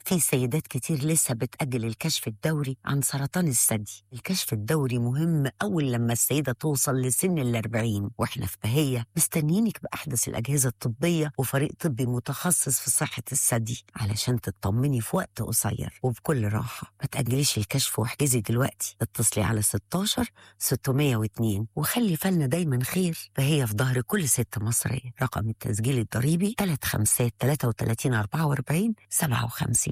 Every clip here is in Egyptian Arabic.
في سيدات كتير لسه بتأجل الكشف الدوري عن سرطان الثدي الكشف الدوري مهم أول لما السيدة توصل لسن الأربعين وإحنا في بهية مستنيينك بأحدث الأجهزة الطبية وفريق طبي متخصص في صحة الثدي علشان تطمني في وقت قصير وبكل راحة ما تأجليش الكشف واحجزي دلوقتي اتصلي على 16 602 وخلي بالنا دايما خير فهي في ظهر كل ست مصرية رقم التسجيل الضريبي 3 5 33 44 57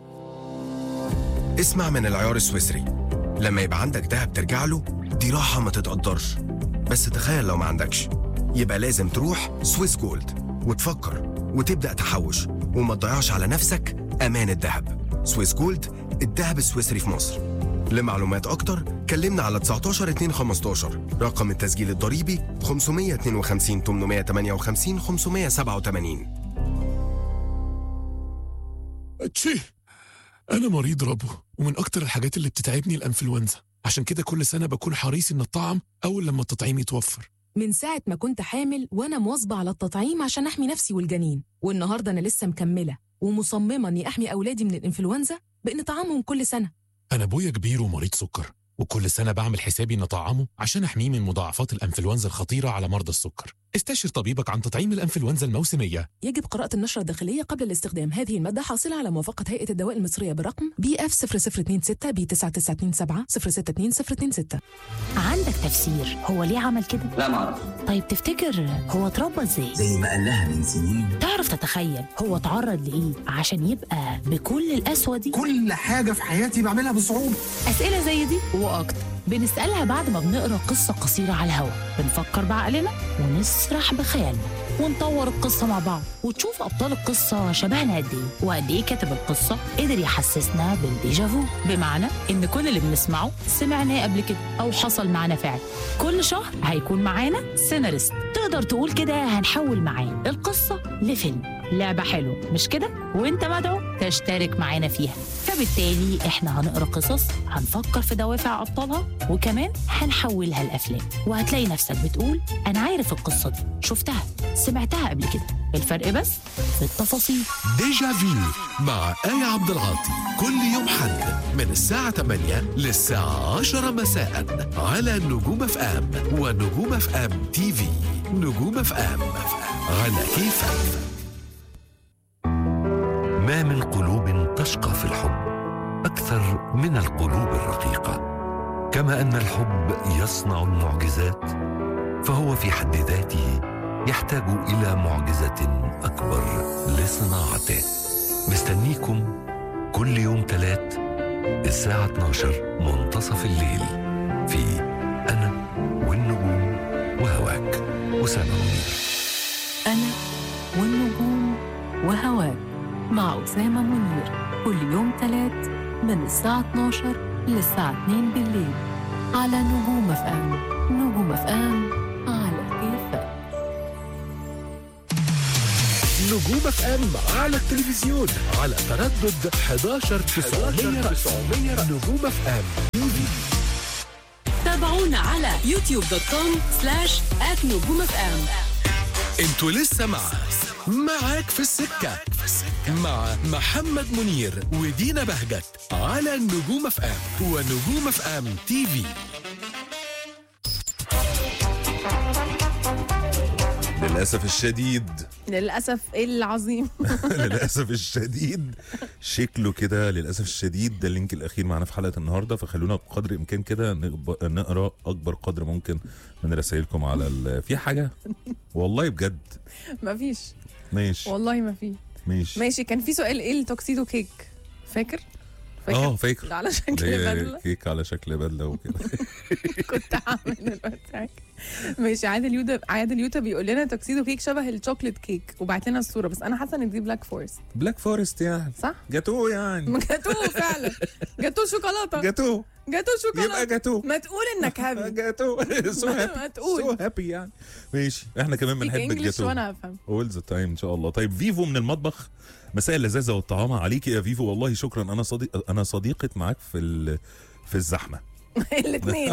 اسمع من العيار السويسري لما يبقى عندك دهب ترجع له دي راحة ما تتقدرش بس تخيل لو ما عندكش يبقى لازم تروح سويس جولد وتفكر وتبدأ تحوش وما تضيعش على نفسك أمان الذهب سويس جولد الذهب السويسري في مصر لمعلومات أكتر كلمنا على 19 2 15 رقم التسجيل الضريبي 552 858 587 تشي أنا مريض ربو ومن أكتر الحاجات اللي بتتعبني الأنفلونزا عشان كده كل سنة بكون حريص إن الطعم أول لما التطعيم يتوفر من ساعة ما كنت حامل وأنا مواظبة على التطعيم عشان أحمي نفسي والجنين والنهاردة أنا لسه مكملة ومصممة إني أحمي أولادي من الإنفلونزا بإن طعامهم كل سنة أنا أبويا كبير ومريض سكر وكل سنة بعمل حسابي إن أطعمه عشان أحميه من مضاعفات الأنفلونزا الخطيرة على مرضى السكر استشر طبيبك عن تطعيم الأنفلونزا الموسمية يجب قراءة النشرة الداخلية قبل الاستخدام هذه المادة حاصلة على موافقة هيئة الدواء المصرية برقم بي اف 0026 بي 9927 062026 عندك تفسير هو ليه عمل كده؟ لا ما اعرف طيب تفتكر هو اتربى ازاي؟ زي ما قال لها من سنين تعرف تتخيل هو اتعرض لايه عشان يبقى بكل القسوه دي؟ كل حاجة في حياتي بعملها بصعوبة اسئله زي دي واكتر بنسالها بعد ما بنقرا قصه قصيره على الهوا بنفكر بعقلنا ونسرح بخيالنا ونطور القصه مع بعض وتشوف ابطال القصه شبهنا قد ايه وقد ايه كاتب القصه قدر يحسسنا بالديجافو بمعنى ان كل اللي بنسمعه سمعناه قبل كده او حصل معانا فعلا كل شهر هيكون معانا سيناريست تقدر تقول كده هنحول معاه القصه لفيلم لعبة حلوة مش كده؟ وانت مدعو تشترك معانا فيها فبالتالي احنا هنقرا قصص هنفكر في دوافع ابطالها وكمان هنحولها لافلام وهتلاقي نفسك بتقول انا عارف القصة دي شفتها سمعتها قبل كده الفرق بس في التفاصيل ديجا فيو مع آية عبد العاطي كل يوم حد من الساعة 8 للساعة 10 مساء على نجوم اف ام ونجوم اف ام تي في نجوم اف ام على كيفك ما من قلوب تشقى في الحب اكثر من القلوب الرقيقه كما ان الحب يصنع المعجزات فهو في حد ذاته يحتاج الى معجزه اكبر لصناعته مستنيكم كل يوم ثلاث الساعه 12 منتصف الليل في انا والنجوم وهواك اسامه منير أنا والنجوم وهواك مع أسامة منير كل يوم تلات من الساعة 12 للساعة 2 بالليل على نجوم اف ام نجوم اف ام على كيفك نجوم اف ام على التلفزيون على تردد 11 900 نجوم اف ام تي في تابعونا على يوتيوب دوت كوم سلاش ات نجوم اف ام انتوا لسه مع معاك في السكة مع محمد منير ودينا بهجت على نجوم اف ام ونجوم اف ام تي في للأسف الشديد للأسف العظيم للأسف الشديد شكله كده للأسف الشديد ده اللينك الأخير معانا في حلقة النهاردة فخلونا بقدر الإمكان كده نقب- نقرأ أكبر قدر ممكن من رسائلكم على ال... في حاجة والله بجد مفيش ماشي والله ما في ماشي ماشي كان في سؤال ايه التوكسيدو كيك فاكر؟ اه فاكر ده على شكل اللي هي بدلة كيك على شكل بدلة وكده كنت هعمل دلوقتي ماشي عادل يوتا عادل يوتا بيقول لنا توكسيدو كيك شبه الشوكليت كيك وبعت لنا الصوره بس انا حاسه ان دي بلاك فورست بلاك فورست يعني صح؟ جاتوه يعني جاتوه فعلا جاتوه شوكولاته جاتوه جاتوه شوكولاته يبقى جاتوه ما تقول انك هابي جاتوه سو ما هابي تقول. سو هابي يعني ماشي احنا كمان Speak بنحب English الجاتوه وانا افهم اول ذا تايم ان شاء الله طيب فيفو من المطبخ مساء اللذاذه والطعامه عليك يا فيفو والله شكرا انا صديق انا صديقه معاك في ال... في الزحمه الاثنين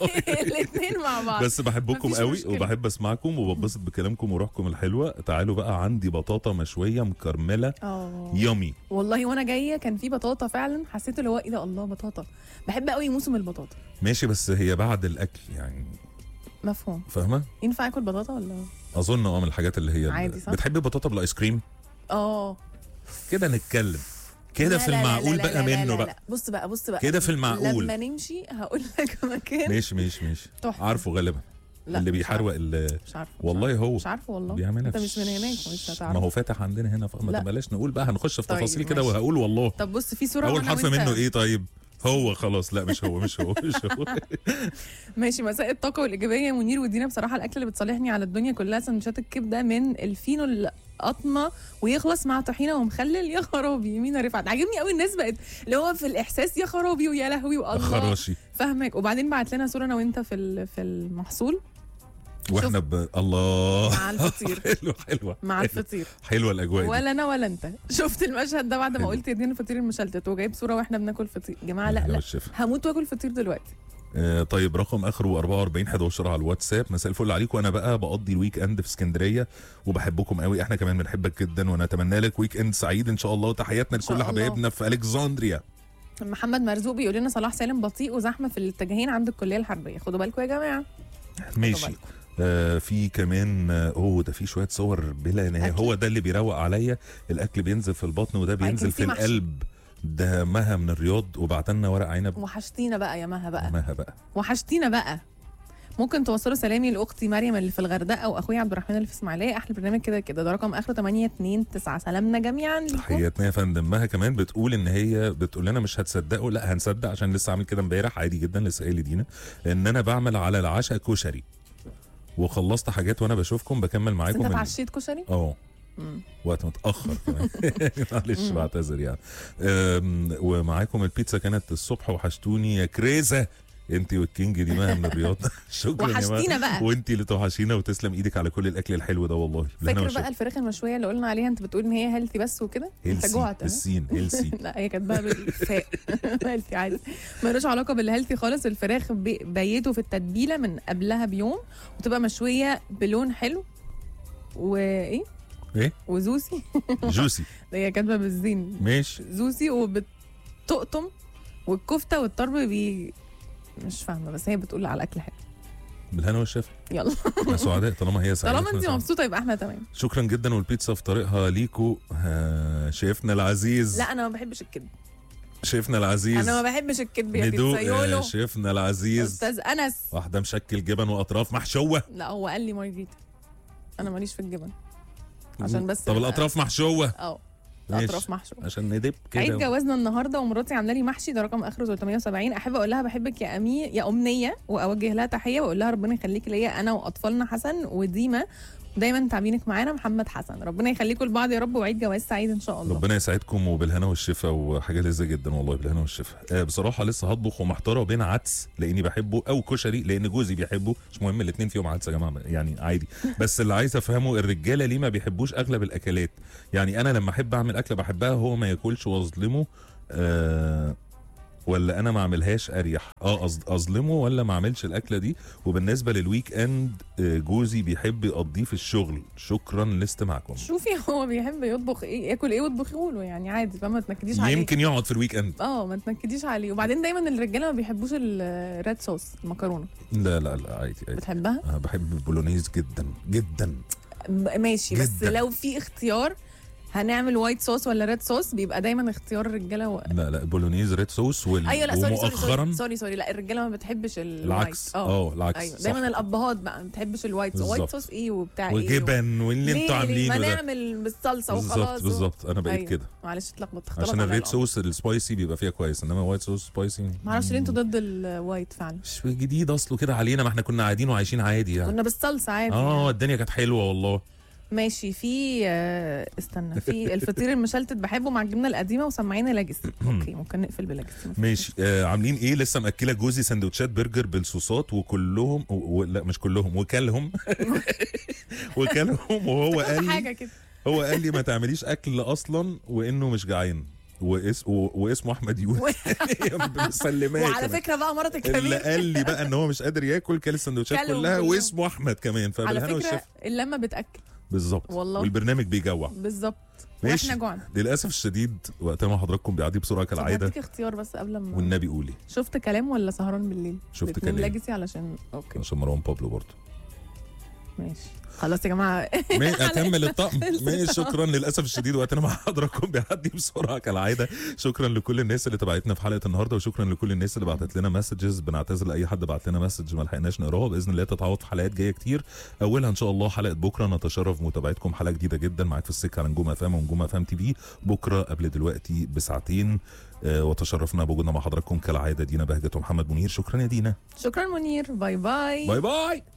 الاثنين مع بعض بس بحبكم مفيش قوي مشكلة. وبحب اسمعكم وببسط بكلامكم وروحكم الحلوه تعالوا بقى عندي بطاطا مشويه مكرمله اه يامي والله وانا جايه كان في بطاطا فعلا حسيت اللي هو ايه ده الله بطاطا بحب قوي موسم البطاطا ماشي بس هي بعد الاكل يعني مفهوم فاهمه ينفع اكل بطاطا ولا اظن اه من الحاجات اللي هي عادي، صح؟ بتحبي بطاطا بالايس كريم اه كده نتكلم كده لا في لا لا المعقول لا بقى لا لا منه لا بقى لا. بص بقى بص بقى كده في المعقول. لما نمشي هقول لك مكان ماشي ماشي ماشي تحفة. عارفه غالبا لا، اللي مش بيحروق ال مش عارفه والله هو مش عارفه والله بيعملها انت في مش من هناك مش ما هتعرف هو فاتح عندنا هنا فما لا. تبلاش نقول بقى هنخش في طيب، تفاصيل كده ماشي. وهقول والله طب بص في صوره اول وأنا حرف وأنت- منه ايه طيب هو خلاص لا مش هو مش هو مش هو ماشي مساء الطاقه والايجابيه يا منير ودينا بصراحه الاكل اللي بتصالحني على الدنيا كلها سندوتشات الكبده من الفينو القطمه ويخلص مع طحينه ومخلل يا خرابي مين رفعت عاجبني قوي الناس بقت اللي هو في الاحساس يا خرابي ويا لهوي والله خراشي فاهمك وبعدين بعت لنا صوره انا وانت في ال- في المحصول واحنا ب... الله مع الفطير حلوه حلوه مع الفطير حلوه الاجواء دي ولا انا ولا انت شفت المشهد ده بعد ما حلو. قلت ادينا الفطير المشلتت وجايب صوره واحنا بناكل فطير يا جماعه لا أهلا لا والشفا. هموت واكل فطير دلوقتي آه، طيب رقم اخره 44 11 على الواتساب مساء الفل عليكم انا بقى بقضي الويك اند في اسكندريه وبحبكم قوي احنا كمان بنحبك جدا ونتمنى لك ويك اند سعيد ان شاء الله وتحياتنا شاء لكل الله. حبايبنا في الكسندريا محمد مرزوق بيقول لنا صلاح سالم بطيء وزحمه في الاتجاهين عند الكليه الحربيه خدوا بالكم يا جماعه ماشي بالكم. آه في كمان آه، اوه ده في شويه صور بلا نهايه أكل. هو ده اللي بيروق عليا الاكل بينزل في البطن وده بينزل في في محشي. القلب ده مها من الرياض وبعتلنا ورق عنب وحشتينا بقى يا مها بقى مها بقى وحشتينا بقى ممكن توصلوا سلامي لاختي مريم اللي في الغردقه واخويا عبد الرحمن اللي في اسماعيليه احلى برنامج كده كده ده رقم اخره 829 سلامنا جميعا لكم تحياتنا يا فندم مها كمان بتقول ان هي بتقول لنا مش هتصدقوا لا هنصدق عشان لسه عامل كده امبارح عادي جدا لسه قايل دينا ان انا بعمل على العشاء كشري وخلصت حاجات وانا بشوفكم بكمل بس معاكم انت ال- اتعشيت كشري اه مم. وقت متاخر كمان معلش مم. بعتذر يعني أم، ومعاكم البيتزا كانت الصبح وحشتوني يا كريزه انت والكينج دي مها من الرياض شكرا يا وحشتينا مها بقى. وانت اللي توحشينا وتسلم ايدك على كل الاكل الحلو ده والله بالهنا فاكر والشفا. بقى الفراخ المشويه اللي قلنا عليها انت بتقول ان هي هيلثي بس وكده انت هيلسي جوعت ها؟ السين هيلسي لا هي كانت بقى بالفاء هيلثي عادي ملوش علاقه بالهيلثي خالص الفراخ بي- بيتوا في التتبيله من قبلها بيوم وتبقى مشويه بلون حلو وايه ايه وزوسي جوسي هي كاتبه بالزين ماشي زوسي وبتقطم والكفته والطرب بي مش فاهمه بس هي بتقول على الاكل حلو بالهنا والشفا يلا احنا سعداء طالما هي سعيده طالما إحنا انت سعداء. مبسوطه يبقى احنا تمام شكرا جدا والبيتزا في طريقها ليكو ها، شيفنا العزيز لا انا ما بحبش الكذب شيفنا العزيز انا ما بحبش الكذب يا ندوق بيتزايولو آه، شيفنا العزيز استاذ انس واحده مشكل جبن واطراف محشوه لا هو قال لي مارجريتا انا ماليش في الجبن عشان بس طب نبقى- الاطراف محشوه اه ماشي. الاطراف محشو عشان ندب عيد كده جوازنا النهارده ومراتي عامله لي محشي ده رقم اخره 370 احب اقول لها بحبك يا امي يا امنيه واوجه لها تحيه واقول لها ربنا يخليكي ليا انا واطفالنا حسن وديما دايما تعبينك معانا محمد حسن ربنا يخليكم لبعض يا رب وعيد جواز سعيد ان شاء الله ربنا يسعدكم وبالهنا والشفا وحاجه لذيذه جدا والله بالهنا والشفا آه بصراحه لسه هطبخ ومحتاره بين عدس لاني بحبه او كشري لان جوزي بيحبه مش مهم الاثنين فيهم عدس يا جماعه يعني عادي بس اللي عايز افهمه الرجاله ليه ما بيحبوش اغلب الاكلات يعني انا لما احب اعمل اكله بحبها هو ما ياكلش واظلمه آه ولا انا ما اعملهاش اريح اه أظ- اظلمه ولا ما اعملش الاكله دي وبالنسبه للويك اند آه، جوزي بيحب يقضيه في الشغل شكرا لاستماعكم شوفي هو بيحب يطبخ ايه ياكل ايه واطبخي له يعني عادي فما تنكديش عليه يمكن يقعد في الويك اند اه ما تنكديش عليه وبعدين دايما الرجاله ما بيحبوش الريد صوص المكرونه لا لا لا عادي عادي بتحبها انا بحب البولونيز جدا جدا م- ماشي بس جداً. لو في اختيار هنعمل وايت صوص ولا ريد صوص بيبقى دايما اختيار الرجاله و... لا لا بولونيز ريد صوص وال... ايوه لا سوري سوري ومؤخرا سوري, سوري سوري لا الرجاله ما بتحبش الوايت العكس اه العكس ايوه صح. دايما الابهات بقى ما بتحبش الوايت صوص وايت بالظبط. صوص ايه وبتاع ايه وجبن واللي ليه- انتوا ليه؟ عاملينه ما ده نعمل بالصلصه بالظبط وخلاص بالظبط انا بقيت أيوة. كده معلش اتلخبطت اختلط عشان عليا الريد الأمر. صوص السبايسي بيبقى فيها كويس انما الوايت صوص سبايسي معرفش ليه انتوا ضد الوايت فعلا مش جديد اصله كده علينا ما احنا كنا قاعدين وعايشين عادي يعني كنا بالصلصه عادي اه الدنيا كانت حلوه والله ماشي في آه، استنى في الفطير المشلتت بحبه مع الجبنه القديمه وسمعينا لاجسي اوكي ممكن نقفل بلاجسي ماشي آه عاملين ايه لسه مأكله جوزي سندوتشات برجر بالصوصات وكلهم و... و... لا مش كلهم وكلهم وكلهم وهو قال لي حاجه كده هو قال لي ما تعمليش اكل اصلا وانه مش جعان واس و... واسمه احمد يونس مسلماه وعلى كمان. فكره بقى مرتك اللي كمان قال لي بقى ان هو مش قادر ياكل كل السندوتشات كلهم كلها كلهم. واسمه احمد كمان على فبالهنا فكره والشفا اللمه بتاكل بالظبط والله. والبرنامج بيجوع بالظبط ماشي. واحنا جوعنا للاسف الشديد وقت ما حضراتكم بيعدي بسرعه طب كالعاده هديك اختيار بس قبل ما والنبي قولي شفت كلام ولا سهران بالليل شفت الاتنين كلام. ليجاسي علشان اوكي عشان مروان بابلو برضه ماشي خلاص يا جماعه ما اكمل الطقم خلصت. ماشي شكرا للاسف الشديد وقتنا مع حضراتكم بيعدي بسرعه كالعاده شكرا لكل الناس اللي تابعتنا في حلقه النهارده وشكرا لكل الناس اللي بعتت لنا مسجز بنعتذر لاي حد بعت لنا مسج ما لحقناش نقراها باذن الله تتعوض في حلقات جايه كتير اولها ان شاء الله حلقه بكره نتشرف بمتابعتكم حلقه جديده جدا معاك في السكه على نجوم افام ونجوم افام تي في بكره قبل دلوقتي بساعتين آه، وتشرفنا بوجودنا مع حضراتكم كالعاده دينا بهجه ومحمد منير شكرا يا دينا شكرا منير باي باي باي باي